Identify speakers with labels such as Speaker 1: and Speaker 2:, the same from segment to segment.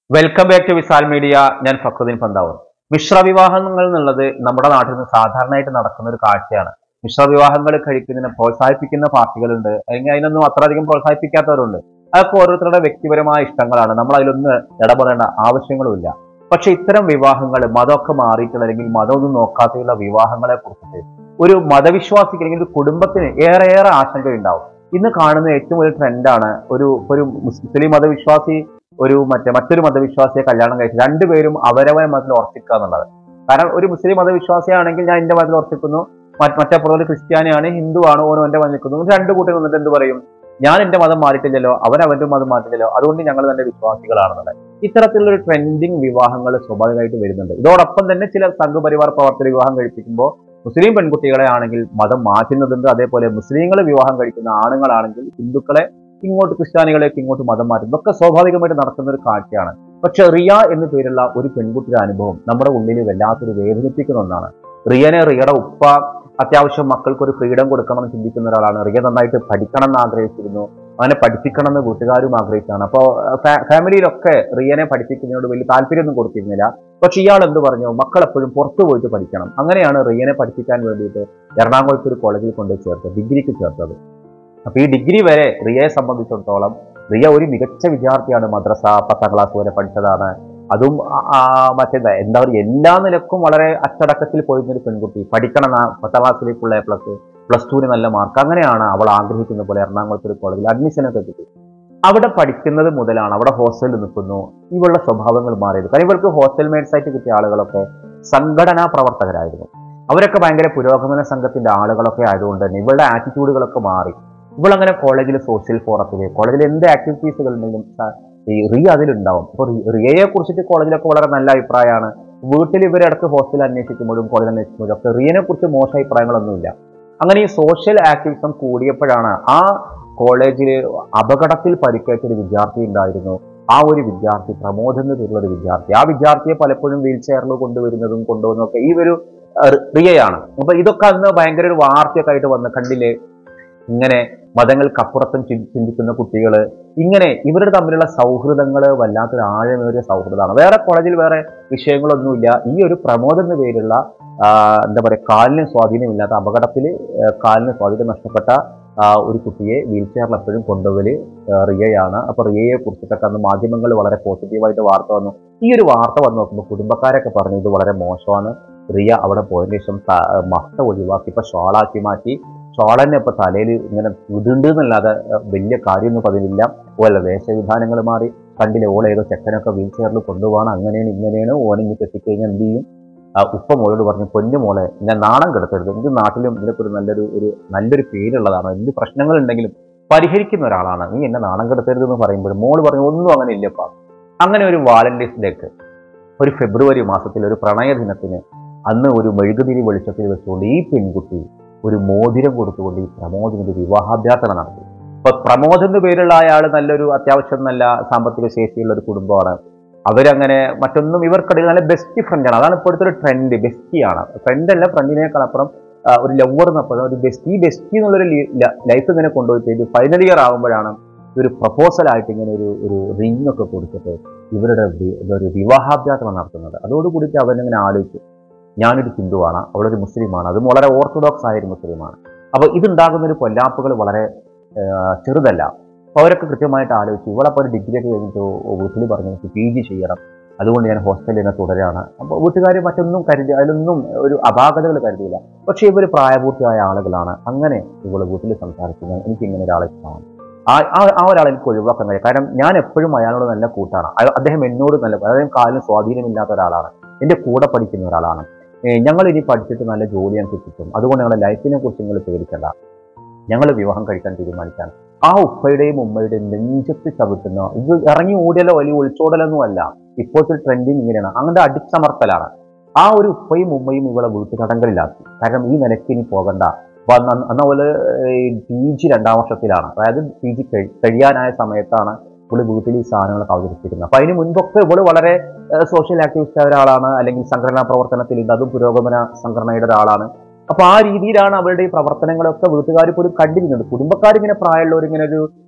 Speaker 1: welcome back to Visal media ഞാൻ ഫക്രുദ്ദീൻ പന്താവൂർ മിശ്ര വിവാഹങ്ങൾ എന്നുള്ളത് നമ്മുടെ നാട്ടിൽ നിന്ന് സാധാരണയായിട്ട് നടക്കുന്ന ഒരു കാഴ്ചയാണ് മിശ്ര വിവാഹങ്ങൾ കഴിക്കുന്നതിനെ പ്രോത്സാഹിപ്പിക്കുന്ന പാർട്ടികളുണ്ട് അല്ലെങ്കിൽ അതിനൊന്നും അത്രയധികം പ്രോത്സാഹിപ്പിക്കാത്തവരുണ്ട് അതൊക്കെ ഓരോരുത്തരുടെ വ്യക്തിപരമായ ഇഷ്ടങ്ങളാണ് നമ്മൾ അതിലൊന്ന് ഇടപെടേണ്ട ആവശ്യങ്ങളുമില്ല പക്ഷെ ഇത്തരം വിവാഹങ്ങൾ മതമൊക്കെ മാറിയിട്ടുള്ള അല്ലെങ്കിൽ മതമൊന്നും നോക്കാതെയുള്ള വിവാഹങ്ങളെ കുറിച്ചിട്ട് ഒരു മതവിശ്വാസിക്ക് അല്ലെങ്കിൽ ഒരു കുടുംബത്തിന് ഏറെയേറെ ആശങ്കയുണ്ടാവും ഇന്ന് കാണുന്ന ഏറ്റവും വലിയ ട്രെൻഡാണ് ഒരു ഒരു മുസ്ലിം മതവിശ്വാസി ഒരു മറ്റേ മറ്റൊരു മതവിശ്വാസിയെ കല്യാണം കഴിച്ച് രണ്ടുപേരും അവരവരെ മതത്തിൽ ഉറപ്പിക്കുക എന്നുള്ളത് കാരണം ഒരു മുസ്ലിം മതവിശ്വാസിയാണെങ്കിൽ ഞാൻ എന്റെ മതത്തിൽ ഉറപ്പിക്കുന്നു മറ്റ് മറ്റപ്പുറത്ത് ക്രിസ്ത്യാനിയാണ് ഹിന്ദു ആണ് ഓരോ എന്റെ മതം നിൽക്കുന്നു രണ്ട് കൂട്ടർ വന്നിട്ട് എന്ത് പറയും ഞാൻ എന്റെ മതം മാറിയിട്ടില്ലല്ലോ അവൻ അവന്റെ മതം മാറിയിട്ടില്ലല്ലോ അതുകൊണ്ട് ഞങ്ങൾ തന്നെ വിശ്വാസികളാണെന്നുള്ളത് ഇത്തരത്തിലുള്ള ഒരു ട്രെൻഡിങ് വിവാഹങ്ങൾ സ്വാഭാവികമായിട്ട് വരുന്നുണ്ട് ഇതോടൊപ്പം തന്നെ ചില സംഘപരിവാർ പ്രവർത്തന വിവാഹം കഴിപ്പിക്കുമ്പോൾ മുസ്ലിം പെൺകുട്ടികളെ ആണെങ്കിൽ മതം മാറ്റുന്നതുണ്ട് അതേപോലെ മുസ്ലിങ്ങൾ വിവാഹം കഴിക്കുന്ന ആണുങ്ങളാണെങ്കിൽ ഹിന്ദുക്കളെ ഇങ്ങോട്ട് ക്രിസ്ത്യാനികളെയൊക്കെ ഇങ്ങോട്ട് മതം മാറ്റും ഇതൊക്കെ സ്വാഭാവികമായിട്ട് നടക്കുന്ന ഒരു കാഴ്ചയാണ് പക്ഷെ റിയ എന്നു പേരുള്ള ഒരു പെൺകുട്ടിയുടെ അനുഭവം നമ്മുടെ ഉള്ളിൽ വല്ലാത്തൊരു വേദനിപ്പിക്കുന്ന ഒന്നാണ് റിയനെ റിയയുടെ ഉപ്പ അത്യാവശ്യം മക്കൾക്ക് ഒരു ഫ്രീഡം കൊടുക്കണം എന്ന് ചിന്തിക്കുന്ന ഒരാളാണ് റിയ നന്നായിട്ട് പഠിക്കണം എന്ന് ആഗ്രഹിച്ചിരുന്നു അങ്ങനെ പഠിപ്പിക്കണം എന്ന് വീട്ടുകാരും ആഗ്രഹിച്ചാണ് അപ്പോൾ ഫാമിലിയിലൊക്കെ റിയനെ പഠിപ്പിക്കുന്നതിനോട് വലിയ താല്പര്യമൊന്നും കൊടുത്തിരുന്നില്ല പക്ഷെ ഇയാൾ എന്ത് പറഞ്ഞു മക്കൾ എപ്പോഴും പുറത്തു പോയിട്ട് പഠിക്കണം അങ്ങനെയാണ് റിയനെ പഠിപ്പിക്കാൻ വേണ്ടിയിട്ട് എറണാകുളത്ത് ഒരു കോളേജിൽ കൊണ്ട് ചേർത്തത് ഡിഗ്രിക്ക് ചേർത്തത് അപ്പൊ ഈ ഡിഗ്രി വരെ റിയയെ സംബന്ധിച്ചിടത്തോളം റിയ ഒരു മികച്ച വിദ്യാർത്ഥിയാണ് മദ്രസ പത്താം ക്ലാസ് വരെ പഠിച്ചതാണ് അതും ആ- ആ മറ്റേതാ എന്താ പറയുക എല്ലാ നിലക്കും വളരെ അച്ചടക്കത്തിൽ പോയിരുന്ന ഒരു പെൺകുട്ടി പഠിക്കണം എന്നാ പത്താം ക്ലാസ്സിലേക്കുള്ള എ പ്ലസ് പ്ലസ് ടുവിന് നല്ല മാർക്ക് അങ്ങനെയാണ് അവൾ ആഗ്രഹിക്കുന്ന പോലെ എറണാകുളത്ത് ഒരു കോളേജിൽ അഡ്മിഷനൊക്കെ കിട്ടി അവിടെ പഠിക്കുന്നത് മുതലാണ് അവിടെ ഹോസ്റ്റലിൽ നിൽക്കുന്നു ഇവളുടെ സ്വഭാവങ്ങൾ മാറിയത് കാരണം ഇവർക്ക് ഹോസ്റ്റൽ മേറ്റ്സ് ആയിട്ട് കിട്ടിയ ആളുകളൊക്കെ സംഘടനാ പ്രവർത്തകരായിരുന്നു അവരൊക്കെ ഭയങ്കര പുരോഗമന സംഘത്തിന്റെ ആളുകളൊക്കെ ആയതുകൊണ്ട് തന്നെ ഇവളുടെ ആറ്റിറ്റ്യൂഡുകളൊക്കെ മാറി ഇവളങ്ങനെ കോളേജിൽ സോഷ്യൽ ഫോറത്തിൽ കോളേജിൽ എന്ത് ആക്ടിവിറ്റീസുകൾ ഉണ്ടെങ്കിലും സ- ഈ റിയ അതിലുണ്ടാവും അപ്പോൾ റിയയെ കുറിച്ചിട്ട് കോളേജിലൊക്കെ വളരെ നല്ല അഭിപ്രായമാണ് വീട്ടിൽ ഇവരിടക്ക് ഹോസ്റ്റൽ അന്വേഷിക്കുമ്പോഴും കോളേജ് അന്വേഷിക്കുമ്പോഴും ഒക്കെ റിയനെ കുറിച്ച് മോശം അഭിപ്രായങ്ങളൊന്നുമില്ല അങ്ങനെ ഈ സോഷ്യൽ ആക്ടിവിസം കൂടിയപ്പോഴാണ് ആ കോളേജിൽ അപകടത്തിൽ പരിക്കേറ്റ ഒരു വിദ്യാർത്ഥി ഉണ്ടായിരുന്നു ആ ഒരു വിദ്യാർത്ഥി പ്രമോദ് എന്ന് പേരുള്ള ഒരു വിദ്യാർത്ഥി ആ വിദ്യാർത്ഥിയെ പലപ്പോഴും വീൽ ചെയറിൽ കൊണ്ടുവരുന്നതും കൊണ്ടുവന്നതും ഒക്കെ ഈ ഒരു അഹ്, റിയയാണ് അപ്പൊ ഇതൊക്കെ അന്ന് ഭയങ്കര ഒരു വാർത്തയൊക്കെ ആയിട്ട് വന്ന് കണ്ടില്ലേ ഇങ്ങനെ മതങ്ങൾക്കപ്പുറത്തും ചി- ചിന്തിക്കുന്ന കുട്ടികൾ ഇങ്ങനെ ഇവരുടെ തമ്മിലുള്ള സൗഹൃദങ്ങൾ വല്ലാത്തൊരു ആഴമേറിയ സൗഹൃദമാണ് വേറെ കോളേജിൽ വേറെ വിഷയങ്ങളൊന്നുമില്ല ഈ ഒരു പ്രമോദ് എന്ന പേരുള്ള ആ, എന്താ പറയുക കാലിന് സ്വാധീനമില്ലാത്ത അപകടത്തിൽ കാലിന് സ്വാധീനം നഷ്ടപ്പെട്ട ആ, ഒരു കുട്ടിയെ വീൽ ചെയറിൽ എപ്പോഴും കൊണ്ടുപോകല് ആ, റിയയാണ് അപ്പൊ റിയയെ കുറിച്ചിട്ടൊക്കെ അന്ന് മാധ്യമങ്ങൾ വളരെ പോസിറ്റീവായിട്ട് വാർത്ത വന്നു ഈ ഒരു വാർത്ത വന്ന് നോക്കുമ്പോൾ കുടുംബക്കാരൊക്കെ പറഞ്ഞു ഇത് വളരെ മോശമാണ് റിയ അവിടെ പോയതിനു ശേഷം ത- മസ്ത ഒഴിവാക്കി ഇപ്പൊ ഷോളാക്കി മാറ്റി ഷോളന്നെ ഇപ്പൊ തലയിൽ ഇങ്ങനെ ഇതുണ്ട് എന്നല്ലാതെ അഹ് വലിയ കാര്യമൊന്നും പതിവില്ല ഓല വേഷവിധാനങ്ങൾ മാറി കണ്ടില്ലേ ഓൾ ഏതോ ചെക്കനൊക്കെ വീൽ ചെയറിൽ കൊണ്ടുപോകണം അങ്ങനെയാണ് ഇങ്ങനെയാണ് ഓനിങ്ങി കെട്ടിക്കഴിഞ്ഞാൽ എന്ത് ചെയ്യും ആ ഉപ്പ മോളോട് പറഞ്ഞു പൊന്നു മോളെ ഞാൻ നാണം കെടുത്തരുത് എന്ത് നാട്ടിലും ഇതിനൊക്കെ ഒരു നല്ലൊരു ഒരു നല്ലൊരു പേരുള്ളതാണ് എന്ത് പ്രശ്നങ്ങൾ ഉണ്ടെങ്കിലും പരിഹരിക്കുന്ന ഒരാളാണ് നീ എന്നെ നാണം കെടുത്തരുത് എന്ന് പറയുമ്പോൾ മോള് പറഞ്ഞു ഒന്നും അങ്ങനെ ഇല്ലപ്പാ അങ്ങനെ ഒരു വാലന്റൈൻസ് ഡേക്ക് ഒരു ഫെബ്രുവരി മാസത്തിൽ ഒരു പ്രണയ ദിനത്തിന് അന്ന് ഒരു മെഴുകുതിരി വെളിച്ചത്തിൽ വെച്ചുകൊണ്ട് ഈ പെൺകുട്ടി ഒരു മോതിരം കൊടുത്തുകൊണ്ട് ഈ പ്രമോദിന് ഒരു വിവാഹാഭ്യർത്ഥന നടത്തി അപ്പൊ പ്രമോദ് എന്ന് പേരുള്ള അയാൾ നല്ലൊരു അത്യാവശ്യം നല്ല സാമ്പത്തിക ശേഷിയുള്ള ഒരു കുടുംബമാണ് അവരങ്ങനെ മറ്റൊന്നും ഇവർക്കിടയിൽ നല്ല ബെസ്റ്റ് ഫ്രണ്ടാണ് അതാണ് ഇപ്പോഴത്തെ ഒരു ട്രെൻഡ് ബെസ്റ്റിയാണ് ഫ്രണ്ട് അല്ല ഫ്രണ്ടിനേക്കാൾ അപ്പുറം ആ, ഒരു ലവർ എന്നപ്പോഴും ഒരു ബെസ്റ്റി ബെസ്റ്റി എന്നുള്ളൊരു ലൈഫ് ഇങ്ങനെ കൊണ്ടുപോയിട്ട് ഇത് ഫൈനൽ ഇയർ ആകുമ്പോഴാണ് ഒരു പ്രപ്പോസൽ ആയിട്ട് ഇങ്ങനെ ഒരു ഒരു റിംഗ് ഒക്കെ കൊടുത്തിട്ട് ഇവരുടെ വി- ഒരു വിവാഹാഭ്യർത്ഥന നടത്തുന്നത് അതോടുകൂടിയിട്ട് അവനിങ്ങനെ ആലോചിച്ചു ഞാനൊരു ഹിന്ദുവാണ് അവളൊരു മുസ്ലിമാണ് അതും വളരെ ഓർത്തഡോക്സ് ആയ ഒരു മുസ്ലിമാണ് അപ്പോൾ ഇതുണ്ടാകുന്ന ഒരു പൊല്ലാപ്പുകൾ വളരെ ആ, ചെറുതല്ല അപ്പോൾ അവരൊക്കെ കൃത്യമായിട്ട് ആലോചിച്ചു ഇവളപ്പോൾ ഒരു ഡിഗ്രി ഒക്കെ കഴിഞ്ഞിട്ട് വീട്ടിൽ പറഞ്ഞു എനിക്ക് പി ജി ചെയ്യണം അതുകൊണ്ട് ഞാൻ ഹോസ്റ്റലിൽ തന്നെ തുടരാണ് അപ്പോൾ വീട്ടുകാർ മറ്റൊന്നും കരുതി അതിലൊന്നും ഒരു അപാകതകൾ കരുതിയില്ല പക്ഷേ ഇവർ പ്രായപൂർത്തിയായ ആളുകളാണ് അങ്ങനെ ഇവൾ വീട്ടിൽ സംസാരിക്കുന്നത് എനിക്ക് ഇങ്ങനെ ഒരാളെ ഇഷ്ടമാണ് ആ ആ- ആ ഒരാളെ എനിക്ക് ഒഴിവാക്കാൻ കഴിയും കാരണം ഞാൻ എപ്പോഴും അയാളോട് നല്ല കൂട്ടാണ് അയ- അദ്ദേഹം എന്നോട് നല്ല അദ്ദേഹം കാലിന് സ്വാധീനമില്ലാത്ത ഒരാളാണ് എൻ്റെ കൂടെ പഠിക്കുന്ന ഒരാളാണ് ഏഹ് ഞങ്ങൾ ഇനി പഠിച്ചിട്ട് നല്ല ജോലി ഞങ്ങൾക്ക് കിട്ടും അതുകൊണ്ട് ഞങ്ങളുടെ ലൈഫിനെ കുറിച്ച് നിങ്ങൾ പേടിക്കണ്ട ഞങ്ങൾ വിവാഹം കഴിക്കാൻ തീരുമാനിച്ചാണ് ആ ഉപ്പയുടെയും ഉമ്മയുടെയും നെഞ്ചത്ത് ചവിട്ടുന്ന ഇത് ഇറങ്ങി ഓടിയലോ വലിയ ഒളിച്ചോടലൊന്നും അല്ല ഇപ്പോഴത്തെ ട്രെൻഡിങ് ഇങ്ങനെയാണ് അങ്ങനത്തെ അടിച്ചമർത്തലാണ് ആ ഒരു ഉപ്പയും ഉമ്മയും ഇവളെ വീട്ടു തടങ്കലിലാക്കി കാരണം ഈ നിലയ്ക്ക് ഇനി പോകണ്ട അപ്പൊ അന്ന് അന്ന് അവള് പി ജി രണ്ടാം വർഷത്തിലാണ് അതായത് പി ജി കഴിയാനായ സമയത്താണ് ഇവള് വീട്ടിൽ ഈ സാധനങ്ങളൊക്കെ അവതരിപ്പിക്കുന്നത് അപ്പൊ അതിന് മുൻപൊക്കെ ഇവള് വളരെ സോഷ്യൽ ആക്ടിവിസ്റ്റ് ആയ ഒരാളാണ് അല്ലെങ്കിൽ സംഘടനാ പ്രവർത്തനത്തിൽ ഉണ്ട് അതും പുരോഗമന സംഘടനയുടെ ഒരാളാണ് അപ്പൊ ആ രീതിയിലാണ് അവരുടെ ഈ പ്രവർത്തനങ്ങളൊക്കെ വീട്ടുകാർ പോലും കണ്ടിരുന്നത് കുടുംബക്കാർ ഇങ്ങനെ പ്രായമുള്ളവർ ഇങ്ങനെ ഒരു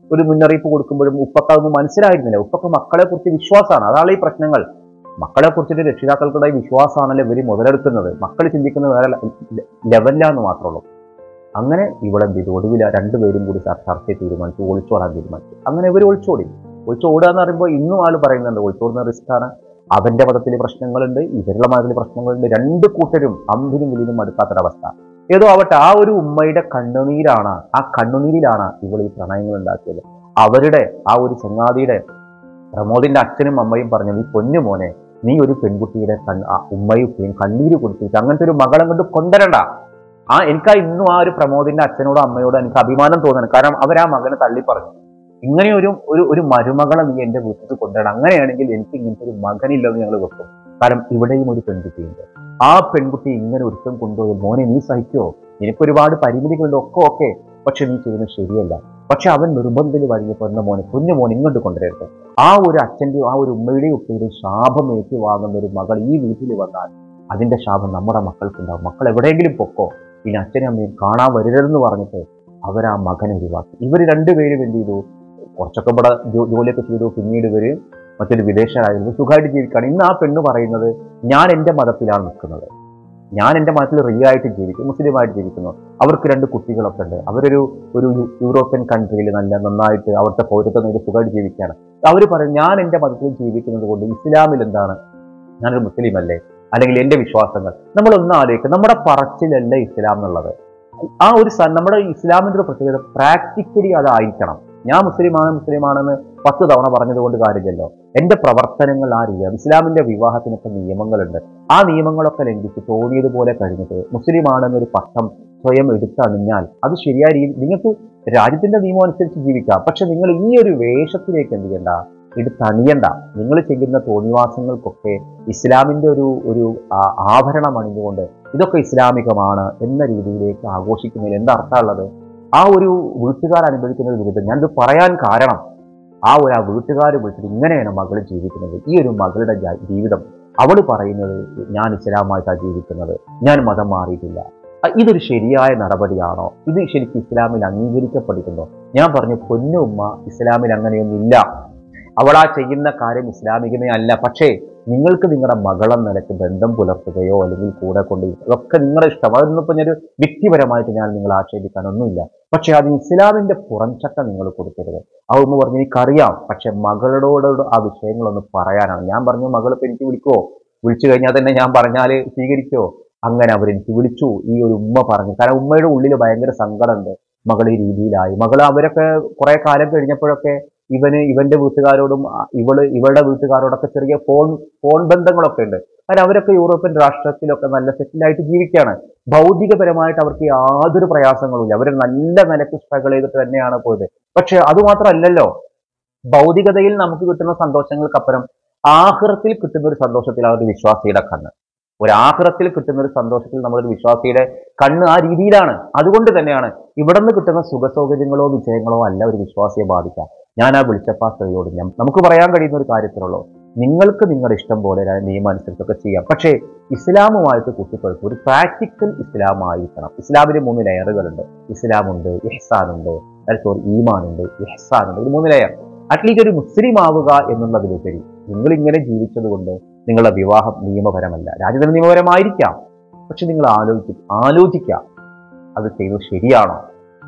Speaker 1: ഒരു മുന്നറിയിപ്പ് കൊടുക്കുമ്പോഴും ഉപ്പക്ക് അതൊന്നും മനസ്സിലായിരുന്നില്ല ഉപ്പക്ക് മക്കളെ കുറിച്ച് വിശ്വാസമാണ് അതാണ് ഈ പ്രശ്നങ്ങൾ മക്കളെ കുറിച്ചിട്ട് രക്ഷിതാക്കൾക്കുള്ള വിശ്വാസമാണല്ലോ ഇവർ മുതലെടുക്കുന്നത് മക്കൾ ചിന്തിക്കുന്നത് വേറെ ലെവലിലാന്ന് മാത്രമേ ഉള്ളൂ അങ്ങനെ ഇവിടെ എന്ത് ചെയ്തു ഒടുവിൽ ആ രണ്ടുപേരും കൂടി ചർ- ചർച്ച ചെയ്ത് തീരുമാനിച്ചു ഒളിച്ചോടാൻ തീരുമാനിച്ചു അങ്ങനെ ഇവർ ഒളിച്ചോടി ഒളിച്ചോടുക എന്ന് പറയുമ്പോൾ ഇന്നും ആൾ പറയുന്നുണ്ട് ഒളിച്ചോടുന്ന റിസ്ക് ആണ് അവന്റെ മതത്തിൽ പ്രശ്നങ്ങളുണ്ട് ഇവരുടെ മതത്തിൽ പ്രശ്നങ്ങളുണ്ട് രണ്ട് കൂട്ടരും അമ്പിനും വിലിനും അടുക്കാത്തൊരവസ്ഥ ഏതോ ആവട്ടെ ആ ഒരു ഉമ്മയുടെ കണ്ണുനീരാണ് ആ കണ്ണുനീരിലാണ് ഇവൾ ഈ പ്രണയങ്ങൾ ഉണ്ടാക്കിയത് അവരുടെ ആ ഒരു ചങ്ങാതിയുടെ പ്രമോദിന്റെ അച്ഛനും അമ്മയും പറഞ്ഞു നീ പൊന്നു മോനെ നീ ഒരു പെൺകുട്ടിയുടെ കൺ ആ ഉമ്മയും ഉപ്പയും കണ്ണീര് കൊടുത്തിട്ട് അങ്ങനത്തെ ഒരു മകളെ കൊണ്ട് കൊണ്ടുവരണ്ട ആ എനിക്ക് ആ ഇന്നും ആ ഒരു പ്രമോദിന്റെ അച്ഛനോടും അമ്മയോടും എനിക്ക് അഭിമാനം തോന്നണം കാരണം അവർ ആ മകനെ തള്ളി പറഞ്ഞു ഇങ്ങനെ ഒരു ഒരു ഒരു മരുമകളെ നീ എന്റെ വീട്ടിൽ കൊണ്ടുവരണം അങ്ങനെയാണെങ്കിൽ എനിക്ക് ഇങ്ങനത്തെ ഒരു മകനില്ലെന്ന് ഞങ്ങൾ വെക്കും കാരണം ഇവിടെയും ഒരു പെൺകുട്ടിയുണ്ട് ആ പെൺകുട്ടി ഇങ്ങനെ ഒരുത്തം കൊണ്ടുപോയി മോനെ നീ സഹിക്കുമോ എനിക്ക് ഒരുപാട് പരിമിതികളുണ്ട് ഒക്കെ ഓക്കെ പക്ഷെ നീ ചെയ്യുന്നത് ശരിയല്ല പക്ഷെ അവൻ നിർബന്ധത്തിൽ വഴിയപ്പോൾ എന്ന മോനെ കുഞ്ഞു മോൻ ഇങ്ങോട്ട് കൊണ്ടുവരരുത് ആ ഒരു അച്ഛന്റെയും ആ ഒരു ഉമ്മയുടെയും ഉപ്പയുടെയും ശാപം ഏറ്റുവാങ്ങുന്ന ഒരു മകൾ ഈ വീട്ടിൽ വന്നാൽ അതിന്റെ ശാപം നമ്മുടെ മക്കൾക്കുണ്ടാവും മക്കൾ എവിടെയെങ്കിലും പൊക്കോ ഇനി അച്ഛനും അമ്മയും കാണാൻ വരരുതെന്ന് പറഞ്ഞിട്ട് അവർ ആ മകനെ ഒഴിവാക്കി ഇവർ രണ്ടുപേരും എന്ത് ചെയ്തു കുറച്ചൊക്കെ ഇവിടെ ജോ- ജോലിയൊക്കെ ചെയ്തു പിന്നീട് ഇവര് മറ്റൊരു വിദേശരായിരുന്നു സുഖമായിട്ട് ജീവിക്കുകയാണ് ഇന്ന് ആ പെണ്ണ് പറയുന്നത് ഞാൻ എൻ്റെ മതത്തിലാണ് നിൽക്കുന്നത് ഞാൻ എൻ്റെ മതത്തിൽ റിയ ആയിട്ട് ജീവിക്കും മുസ്ലിമായിട്ട് ജീവിക്കുന്നു അവർക്ക് രണ്ട് കുട്ടികളൊക്കെ ഉണ്ട് അവരൊരു ഒരു യു- യൂറോപ്യൻ കൺട്രിയിൽ നല്ല നന്നായിട്ട് അവിടുത്തെ പൗരത്വം നേടി സുഖമായിട്ട് ജീവിക്കുകയാണ് അവർ പറയും ഞാൻ എൻ്റെ മതത്തിൽ ജീവിക്കുന്നത് കൊണ്ട് ഇസ്ലാമിൽ എന്താണ് ഞാനൊരു മുസ്ലിം അല്ലേ അല്ലെങ്കിൽ എൻ്റെ വിശ്വാസങ്ങൾ നമ്മളൊന്ന് ആലോചിക്കുക നമ്മുടെ പറച്ചിലല്ല ഇസ്ലാം എന്നുള്ളത് ആ ഒരു സ- നമ്മുടെ ഇസ്ലാമിൻ്റെ ഒരു പ്രത്യേകത പ്രാക്ടിക്കലി അതായിരിക്കണം ഞാൻ മുസ്ലിമാണ് മുസ്ലിമാണെന്ന് പത്ത് തവണ പറഞ്ഞതുകൊണ്ട് കാര്യമില്ലല്ലോ എൻ്റെ പ്രവർത്തനങ്ങൾ ആ രീതിയാണ് ഇസ്ലാമിൻ്റെ വിവാഹത്തിനൊക്കെ നിയമങ്ങളുണ്ട് ആ നിയമങ്ങളൊക്കെ ലംഘിച്ച് തോന്നിയതുപോലെ കഴിഞ്ഞിട്ട് മുസ്ലിമാണെന്നൊരു പട്ടം സ്വയം എടുത്തണിഞ്ഞാൽ അത് ശരിയായ രീതി നിങ്ങൾക്ക് രാജ്യത്തിന്റെ നിയമം അനുസരിച്ച് ജീവിക്കാം പക്ഷെ നിങ്ങൾ ഈ ഒരു വേഷത്തിലേക്ക് എന്ത് ചെയ്യണ്ട എടുത്തണിയണ്ട നിങ്ങൾ ചെയ്യുന്ന തോന്നിവാസങ്ങൾക്കൊക്കെ ഇസ്ലാമിന്റെ ഒരു ഒരു ആ- ആഭരണം അണിഞ്ഞുകൊണ്ട് ഇതൊക്കെ ഇസ്ലാമികമാണ് എന്ന രീതിയിലേക്ക് ആഘോഷിക്കുന്നതിൽ എന്താ അർത്ഥമുള്ളത് ആ ഒരു വീട്ടുകാർ അനുഭവിക്കുന്ന ഒരു ദുരിതം ഞാനിത് പറയാൻ കാരണം ആ ഒരു ആ വീട്ടുകാർ വിളിച്ചിട്ട് ഇങ്ങനെയാണ് മകൾ ജീവിക്കുന്നത് ഈ ഒരു മകളുടെ ജാ- ജീവിതം അവൾ പറയുന്നത് ഞാൻ ഇസ്ലാമായിട്ടാണ് ജീവിക്കുന്നത് ഞാൻ മതം മാറിയിട്ടില്ല അ, ഇതൊരു ശരിയായ നടപടിയാണോ ഇത് ശരിക്കും ഇസ്ലാമിൽ അംഗീകരിക്കപ്പെട്ടിട്ടുണ്ടോ ഞാൻ പറഞ്ഞു പൊന്നു ഉമ്മ ഇസ്ലാമിൽ അങ്ങനെയൊന്നുമില്ല അവൾ ആ ചെയ്യുന്ന കാര്യം ഇസ്ലാമികമേ അല്ല പക്ഷേ നിങ്ങൾക്ക് നിങ്ങളുടെ മകളെ നിലക്ക് ബന്ധം പുലർത്തുകയോ അല്ലെങ്കിൽ കൂടെ കൊണ്ട് അതൊക്കെ നിങ്ങളുടെ ഇഷ്ടം അതൊന്നും ഇപ്പം ഞാനൊരു വ്യക്തിപരമായിട്ട് ഞാൻ നിങ്ങളെ ആക്ഷേപിക്കാനൊന്നുമില്ല പക്ഷെ അത് ഇസ്ലാമിന്റെ പുറംചട്ട നിങ്ങൾ കൊടുക്കരുത് ആ ഉമ്മ പറഞ്ഞു എനിക്കറിയാം പക്ഷെ മകളോട് ആ വിഷയങ്ങളൊന്ന് പറയാനാണ് ഞാൻ പറഞ്ഞു മകൾ ഇപ്പൊ എനിക്ക് വിളിക്കുവോ വിളിച്ചു കഴിഞ്ഞാൽ തന്നെ ഞാൻ പറഞ്ഞാൽ സ്വീകരിക്കോ അങ്ങനെ അവരെനിക്ക് വിളിച്ചു ഈ ഒരു ഉമ്മ പറഞ്ഞു കാരണം ഉമ്മയുടെ ഉള്ളിൽ ഭയങ്കര സങ്കടമുണ്ട് മകൾ ഈ രീതിയിലായി മകൾ അവരൊക്കെ കുറെ കാലം കഴിഞ്ഞപ്പോഴൊക്കെ ഇവന് ഇവന്റെ വീട്ടുകാരോടും ആ, ഇവള് ഇവളുടെ വീട്ടുകാരോടൊക്കെ ചെറിയ ഫോൺ ഫോൺ ബന്ധങ്ങളൊക്കെ ഉണ്ട് കാരണം അവരൊക്കെ യൂറോപ്യൻ രാഷ്ട്രത്തിലൊക്കെ നല്ല സെറ്റിലായിട്ട് ജീവിക്കുകയാണ് ഭൗതികപരമായിട്ട് അവർക്ക് യാതൊരു പ്രയാസങ്ങളുമില്ല അവർ നല്ല നിലക്ക് സ്ട്രഗിൾ ചെയ്തിട്ട് തന്നെയാണ് പോയത് പക്ഷെ അതുമാത്രമല്ലല്ലോ ഭൗതികതയിൽ നമുക്ക് കിട്ടുന്ന സന്തോഷങ്ങൾക്കപ്പുറം ആഹ്റത്തിൽ കിട്ടുന്ന ഒരു സന്തോഷത്തിലാണ് ഒരു വിശ്വാസിയുടെ കണ്ണ് ഒരു ആഹ്റത്തിൽ കിട്ടുന്ന ഒരു സന്തോഷത്തിൽ നമ്മളൊരു വിശ്വാസിയുടെ കണ്ണ് ആ രീതിയിലാണ് അതുകൊണ്ട് തന്നെയാണ് ഇവിടെ നിന്ന് കിട്ടുന്ന സുഖസൗകര്യങ്ങളോ വിജയങ്ങളോ അല്ല ഒരു വിശ്വാസിയെ ബാധിക്കുക ഞാൻ ആ വിളിച്ചപ്പാ സ്ത്രീയോട് ഞാൻ നമുക്ക് പറയാൻ കഴിയുന്ന ഒരു കാര്യത്തിലുള്ളൂ നിങ്ങൾക്ക് നിങ്ങളുടെ ഇഷ്ടം പോലെ ര- നിയമം അനുസരിച്ചൊക്കെ ചെയ്യാം പക്ഷേ ഇസ്ലാമുമായിട്ട് കുട്ടികൾക്ക് ഒരു പ്രാക്ടിക്കൽ ഇസ്ലാം ആയിരിക്കണം ഇസ്ലാമിന് മൂന്ന് ലെയറുകളുണ്ട് ഇസ്ലാമുണ്ട് ഇഹ്സാനുണ്ട് സോറി ഈമാനുണ്ട് ഇഹ്സാനുണ്ട് ഒരു മൂന്ന് ലെയർ അറ്റ്ലീസ്റ്റ് ഒരു മുസ്ലിം ആവുക എന്നുള്ളതിലുപരി നിങ്ങൾ ഇങ്ങനെ ജീവിച്ചത് കൊണ്ട് നിങ്ങളുടെ വിവാഹം നിയമപരമല്ല രാജ്യത്തിന് നിയമപരമായിരിക്കാം പക്ഷെ നിങ്ങൾ ആലോചിക്കും ആലോചിക്കാം അത് ചെയ്തത് ശരിയാണോ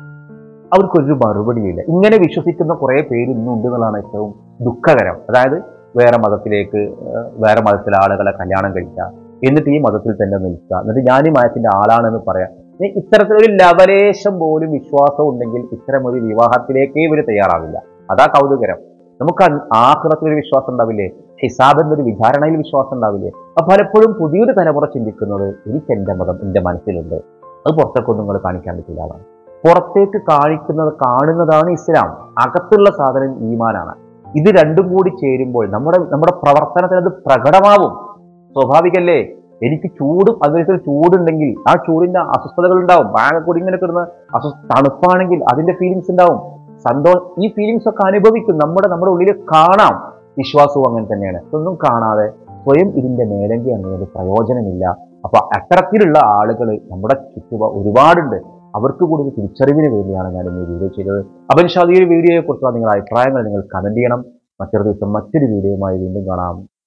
Speaker 1: അവർക്കൊരു മറുപടിയില്ല ഇങ്ങനെ വിശ്വസിക്കുന്ന കുറേ പേര് ഇന്നുണ്ട് എന്നുള്ളതാണ് ഏറ്റവും ദുഃഖകരം അതായത് വേറെ മതത്തിലേക്ക് ഏഹ്, വേറെ മതത്തിലെ ആളുകളെ കല്യാണം കഴിക്കുക എന്നിട്ട് ഈ മതത്തിൽ തന്നെ നിൽക്കുക എന്നിട്ട് ഞാൻ ഈ മതത്തിന്റെ ആളാണെന്ന് പറയാം ഇനി ഇത്തരത്തിലൊരു ലവലേശം പോലും വിശ്വാസം ഉണ്ടെങ്കിൽ ഇത്തരം ഒരു വിവാഹത്തിലേക്കേ ഇവർ തയ്യാറാവില്ല അതാ കൗതുകരം നമുക്ക് ആഹ്റത്തിലൊരു വിശ്വാസം ഉണ്ടാവില്ലേ ഹിസാബ് എന്നൊരു വിചാരണയിൽ വിശ്വാസം ഉണ്ടാവില്ലേ അപ്പൊ പലപ്പോഴും പുതിയൊരു തലമുറ ചിന്തിക്കുന്നത് എനിക്ക് എന്റെ മതം എന്റെ മനസ്സിലുണ്ട് അത് പുറത്തേക്കൊന്നും നിങ്ങൾ കാണിക്കാൻ പറ്റില്ല അതാണ് പുറത്തേക്ക് കാണിക്കുന്നത് കാണുന്നതാണ് ഇസ്ലാം അകത്തുള്ള സാധനം ഈമാനാണ് ഇത് രണ്ടും കൂടി ചേരുമ്പോൾ നമ്മുടെ നമ്മുടെ പ്രവർത്തനത്തിന് അത് പ്രകടമാവും സ്വാഭാവികല്ലേ എനിക്ക് ചൂടും അതിനൊരു ചൂടുണ്ടെങ്കിൽ ആ ചൂടിന്റെ അസ്വസ്ഥതകൾ ഉണ്ടാവും ബാഗ് കൂടി ഇങ്ങനെ കിടന്ന് അസ്വസ്ഥ തണുപ്പാണെങ്കിൽ അതിന്റെ ഫീലിങ്സ് ഉണ്ടാവും സന്തോഷം ഈ ഫീലിങ്സ് ഒക്കെ അനുഭവിക്കും നമ്മുടെ നമ്മുടെ ഉള്ളിൽ കാണാം വിശ്വാസവും അങ്ങനെ തന്നെയാണ് ഇതൊന്നും കാണാതെ സ്വയം ഇതിന്റെ മേലങ്കി അങ്ങനെയൊരു പ്രയോജനമില്ല അപ്പൊ അത്തരത്തിലുള്ള ആളുകൾ നമ്മുടെ ചുറ്റുപാ ഒരുപാടുണ്ട് അവർക്ക് കൂടി ഒരു തിരിച്ചറിവിന് വേണ്ടിയാണ് ഞാൻ ഇന്ന് ഈ വീഡിയോ ചെയ്തത് അപ്പം ഇൻഷാ അല്ലാ ഈ ഒരു വീഡിയോയെ കുറിച്ചുള്ള നിങ്ങളുടെ അഭിപ്രായങ്ങൾ നിങ്ങൾ കമന്റ് ചെയ്യണം മറ്റൊരു ദിവസം മറ്റൊരു വീഡിയോയുമായി വീണ്ടും കാണാം